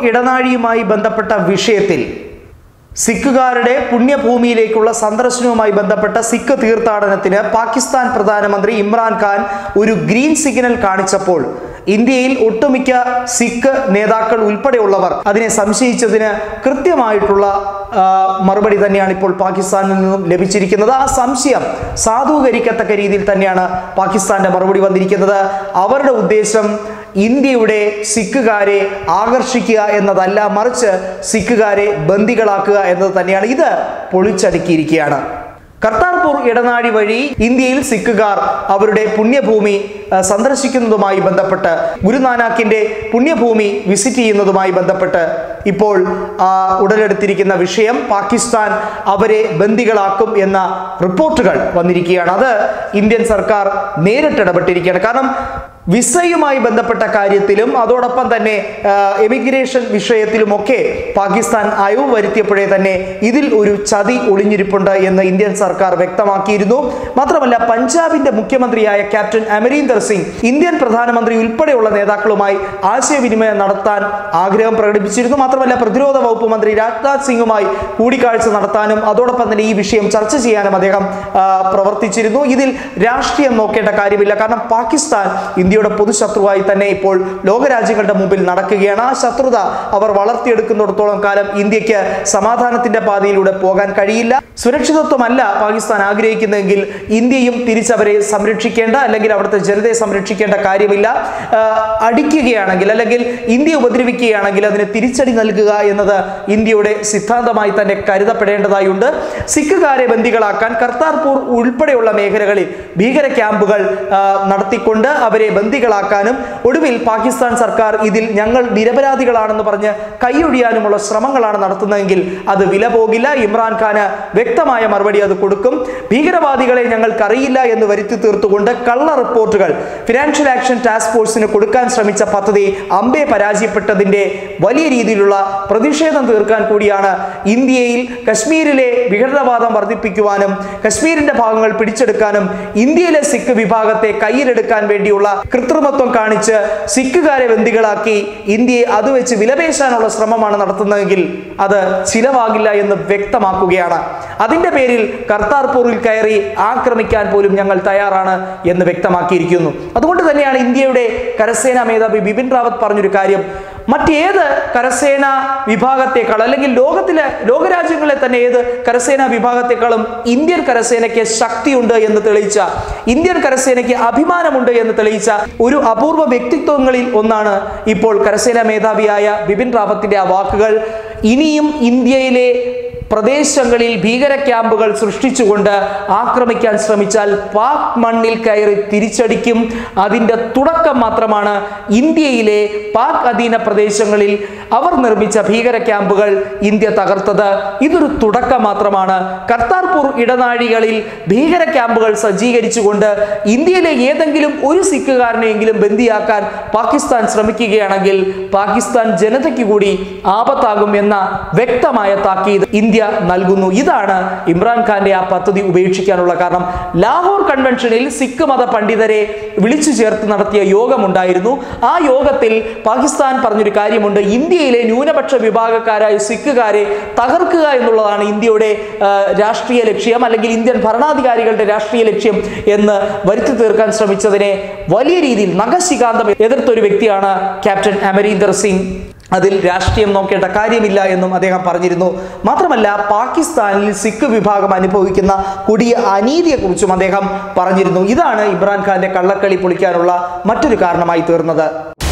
ഇടനാഴിയുമായി ബന്ധപ്പെട്ട വിഷയത്തിൽ സിഖുകാരുടെ പുണ്യഭൂമിയിലേക്കുള്ള സന്ദർശനവുമായി ബന്ധപ്പെട്ട സിഖ് തീർത്ഥാടനത്തിന് പാകിസ്ഥാൻ പ്രധാനമന്ത്രി ഇമ്രാൻഖാൻ ഒരു ഗ്രീൻ സിഗ്നൽ കാണിച്ചപ്പോൾ ഇന്ത്യയിൽ ഒട്ടുമിക്ക സിഖ് നേതാക്കൾ ഉൾപ്പെടെയുള്ളവർ അതിനെ സംശയിച്ചതിന് കൃത്യമായിട്ടുള്ള ആ, മറുപടി തന്നെയാണ് ഇപ്പോൾ പാകിസ്ഥാനിൽ നിന്നും ലഭിച്ചിരിക്കുന്നത് ആ സംശയം സാധൂകരിക്കത്തക്ക രീതിയിൽ തന്നെയാണ് പാകിസ്ഥാന്റെ മറുപടി വന്നിരിക്കുന്നത് അവരുടെ ഉദ്ദേശം ഇന്ത്യയുടെ സിഖുകാരെ ആകർഷിക്കുക എന്നതല്ല മറിച്ച് സിഖുകാരെ ബന്ദികളാക്കുക എന്നത് തന്നെയാണ് ഇത് പൊളിച്ചടുക്കിയിരിക്കുകയാണ് കർത്താർപൂർ ഇടനാഴി വഴി ഇന്ത്യയിൽ സിഖുകാർ അവരുടെ പുണ്യഭൂമി ആ, സന്ദർശിക്കുന്നതുമായി ബന്ധപ്പെട്ട് ഗുരുനാനാക്കിന്റെ പുണ്യഭൂമി വിസിറ്റ് ചെയ്യുന്നതുമായി ബന്ധപ്പെട്ട് ഇപ്പോൾ ആ, ഉടലെടുത്തിരിക്കുന്ന വിഷയം പാകിസ്ഥാൻ അവരെ ബന്ദികളാക്കും എന്ന റിപ്പോർട്ടുകൾ വന്നിരിക്കുകയാണ് അത് ഇന്ത്യൻ സർക്കാർ നേരിട്ട് ഇടപെട്ടിരിക്കുകയാണ് കാരണം വിസയുമായി ബന്ധപ്പെട്ട കാര്യത്തിലും അതോടൊപ്പം തന്നെ ആ, എമിഗ്രേഷൻ വിഷയത്തിലുമൊക്കെ പാകിസ്ഥാൻ അയവ് വരുത്തിയപ്പോഴേ തന്നെ ഇതിൽ ഒരു ചതി ഒളിഞ്ഞിരിപ്പുണ്ട് എന്ന് ഇന്ത്യൻ സർക്കാർ വ്യക്തമാക്കിയിരുന്നു മാത്രമല്ല പഞ്ചാബിന്റെ മുഖ്യമന്ത്രിയായ ക്യാപ്റ്റൻ അമരീന്ദർ സിംഗ് ഇന്ത്യൻ പ്രധാനമന്ത്രി ഉൾപ്പെടെയുള്ള നേതാക്കളുമായി ആശയവിനിമയം നടത്താൻ ആഗ്രഹം പ്രകടിപ്പിച്ചിരുന്നു മാത്രമല്ല പ്രതിരോധ വകുപ്പ് മന്ത്രി രാജ്നാഥ് സിംഗുമായി കൂടിക്കാഴ്ച നടത്താനും അതോടൊപ്പം തന്നെ ഈ വിഷയം ചർച്ച ചെയ്യാനും അദ്ദേഹം ആ, പ്രവർത്തിച്ചിരുന്നു ഇതിൽ രാഷ്ട്രീയം നോക്കേണ്ട കാര്യമില്ല കാരണം പാകിസ്ഥാൻ ഇന്ത്യയുടെ പൊതുശത്രുവായി തന്നെ ഇപ്പോൾ ലോകരാജ്യങ്ങളുടെ മുമ്പിൽ നടക്കുകയാണ് ആ ശത്രുത അവർ വളർത്തിയെടുക്കുന്നിടത്തോളം കാലം ഇന്ത്യക്ക് സമാധാനത്തിന്റെ പാതയിലൂടെ പോകാൻ കഴിയില്ല സുരക്ഷിതത്വമല്ല പാകിസ്ഥാൻ ആഗ്രഹിക്കുന്നതെങ്കിൽ ഇന്ത്യയും തിരിച്ചവരെ സംരക്ഷിക്കേണ്ട അല്ലെങ്കിൽ അവിടുത്തെ ജനതയെ സംരക്ഷിക്കേണ്ട കാര്യമില്ല ആ, അടിക്കുകയാണെങ്കിൽ അല്ലെങ്കിൽ ഇന്ത്യ ഉപദ്രവിക്കുകയാണെങ്കിൽ അതിന് തിരിച്ചടി നൽകുക എന്നത് ഇന്ത്യയുടെ സിദ്ധാന്തമായി തന്നെ കരുതപ്പെടേണ്ടതായുണ്ട് സിഖുകാരെ ബന്ദികളാക്കാൻ കർത്താർപൂർ ഉൾപ്പെടെയുള്ള മേഖലകളിൽ ഭീകര ക്യാമ്പുകൾ ആ, നടത്തിക്കൊണ്ട് അവരെ ബന്ദികളാക്കാനും ഒടുവിൽ പാകിസ്ഥാൻ സർക്കാർ ഇതിൽ ഞങ്ങൾ നിരപരാധികളാണെന്ന് പറഞ്ഞ് കൈയൊഴിയാനുമുള്ള ശ്രമങ്ങളാണ് നടത്തുന്നതെങ്കിൽ അത് വില പോകില്ല ഇമ്രാൻഖാന് വ്യക്തമായ മറുപടി അത് കൊടുക്കും ഭീകരവാദികളെ ഞങ്ങൾക്കറിയില്ല എന്ന് വരുത്തി തീർത്തുകൊണ്ട് കള്ള റിപ്പോർട്ടുകൾ ഫിനാൻഷ്യൽ ആക്ഷൻ ടാസ്ക് ഫോഴ്സിന് കൊടുക്കാൻ ശ്രമിച്ച പദ്ധതി അമ്പെ പരാജയപ്പെട്ടതിന്റെ വലിയ രീതിയിലുള്ള പ്രതിഷേധം തീർക്കാൻ കൂടിയാണ് ഇന്ത്യയിൽ കശ്മീരിലെ വിഘടനവാദം വർദ്ധിപ്പിക്കുവാനും കശ്മീരിന്റെ ഭാഗങ്ങൾ പിടിച്ചെടുക്കാനും ഇന്ത്യയിലെ സിഖ് വിഭാഗത്തെ കയ്യിലെടുക്കാൻ വേണ്ടിയുള്ള കൃത്രിമത്വം കാണിച്ച് സിഖുകാരെ ബന്ദികളാക്കി ഇന്ത്യയെ അത് വെച്ച് വിലപേശാനുള്ള ശ്രമമാണ് നടത്തുന്നതെങ്കിൽ അത് ചിലവാകില്ല എന്ന് വ്യക്തമാക്കുകയാണ് അതിന്റെ പേരിൽ കർത്താർപൂരിൽ കയറി ആക്രമിക്കാൻ പോലും ഞങ്ങൾ തയ്യാറാണ് എന്ന് വ്യക്തമാക്കിയിരിക്കുന്നു അതുകൊണ്ട് തന്നെയാണ് ഇന്ത്യയുടെ കരസേനാ മേധാവി ബിപിൻ റാവത്ത് പറഞ്ഞൊരു കാര്യം മറ്റേത് കരസേന വിഭാഗത്തെക്കാൾ അല്ലെങ്കിൽ ലോകത്തിലെ ലോകരാജ്യങ്ങളെ തന്നെ ഏത് കരസേനാ വിഭാഗത്തെക്കാളും ഇന്ത്യൻ കരസേനയ്ക്ക് ശക്തിയുണ്ട് എന്ന് തെളിയിച്ച ഇന്ത്യൻ കരസേനയ്ക്ക് അഭിമാനമുണ്ട് എന്ന് തെളിയിച്ച ഒരു അപൂർവ വ്യക്തിത്വങ്ങളിൽ ഒന്നാണ് ഇപ്പോൾ കരസേനാ മേധാവിയായ ബിപിൻ റാവത്തിന്റെ ആ വാക്കുകൾ ഇനിയും ഇന്ത്യയിലെ പ്രദേശങ്ങളിൽ ഭീകര ക്യാമ്പുകൾ സൃഷ്ടിച്ചുകൊണ്ട് ആക്രമിക്കാൻ ശ്രമിച്ചാൽ പാക് മണ്ണിൽ കയറി തിരിച്ചടിക്കും അതിൻ്റെ തുടക്കം മാത്രമാണ് ഇന്ത്യയിലെ പാക് അധീന പ്രദേശങ്ങളിൽ അവർ നിർമ്മിച്ച ഭീകര ക്യാമ്പുകൾ ഇന്ത്യ തകർത്തത് ഇതൊരു തുടക്കം മാത്രമാണ് കർത്താർപൂർ ഇടനാഴികളിൽ ഭീകര ക്യാമ്പുകൾ സജ്ജീകരിച്ചുകൊണ്ട് ഇന്ത്യയിലെ ഏതെങ്കിലും ഒരു സിഖുകാരനെയെങ്കിലും ബന്ദിയാക്കാൻ പാകിസ്ഥാൻ ശ്രമിക്കുകയാണെങ്കിൽ പാകിസ്ഥാൻ ജനതയ്ക്ക് കൂടി ആപത്താകും എന്ന വ്യക്തമായ താക്കീത് ഇന്ത്യ നൽകുന്നു ഇതാണ് ഇമ്രാൻഖാന്റെ ആ പദ്ധതി ഉപേക്ഷിക്കാനുള്ള കാരണം ലാഹോർ കൺവെൻഷനിൽ സിഖ് മത പണ്ഡിതരെ വിളിച്ചു ചേർത്ത് നടത്തിയ യോഗമുണ്ടായിരുന്നു ആ യോഗത്തിൽ പാകിസ്ഥാൻ പറഞ്ഞൊരു കാര്യമുണ്ട് ഇന്ത്യയിലെ ന്യൂനപക്ഷ വിഭാഗക്കാരായ സിഖുകാരെ തകർക്കുക എന്നുള്ളതാണ് ഇന്ത്യയുടെ ആ, രാഷ്ട്രീയ ലക്ഷ്യം അല്ലെങ്കിൽ ഇന്ത്യൻ ഭരണാധികാരികളുടെ രാഷ്ട്രീയ ലക്ഷ്യം എന്ന് വരുത്തി തീർക്കാൻ ശ്രമിച്ചതിനെ വലിയ രീതിയിൽ നഖശികാന്തം എതിർത്തൊരു വ്യക്തിയാണ് ക്യാപ്റ്റൻ അമരീന്ദർ സിംഗ് അതിൽ രാഷ്ട്രീയം നോക്കേണ്ട കാര്യമില്ല എന്നും അദ്ദേഹം പറഞ്ഞിരുന്നു മാത്രമല്ല പാകിസ്ഥാനിൽ സിഖ് വിഭാഗം അനുഭവിക്കുന്ന കൊടിയ അനീതിയെക്കുറിച്ചും അദ്ദേഹം പറഞ്ഞിരുന്നു ഇതാണ് ഇമ്രാൻഖാന്റെ കള്ളക്കളി പൊളിക്കാനുള്ള മറ്റൊരു കാരണമായി തീർന്നത്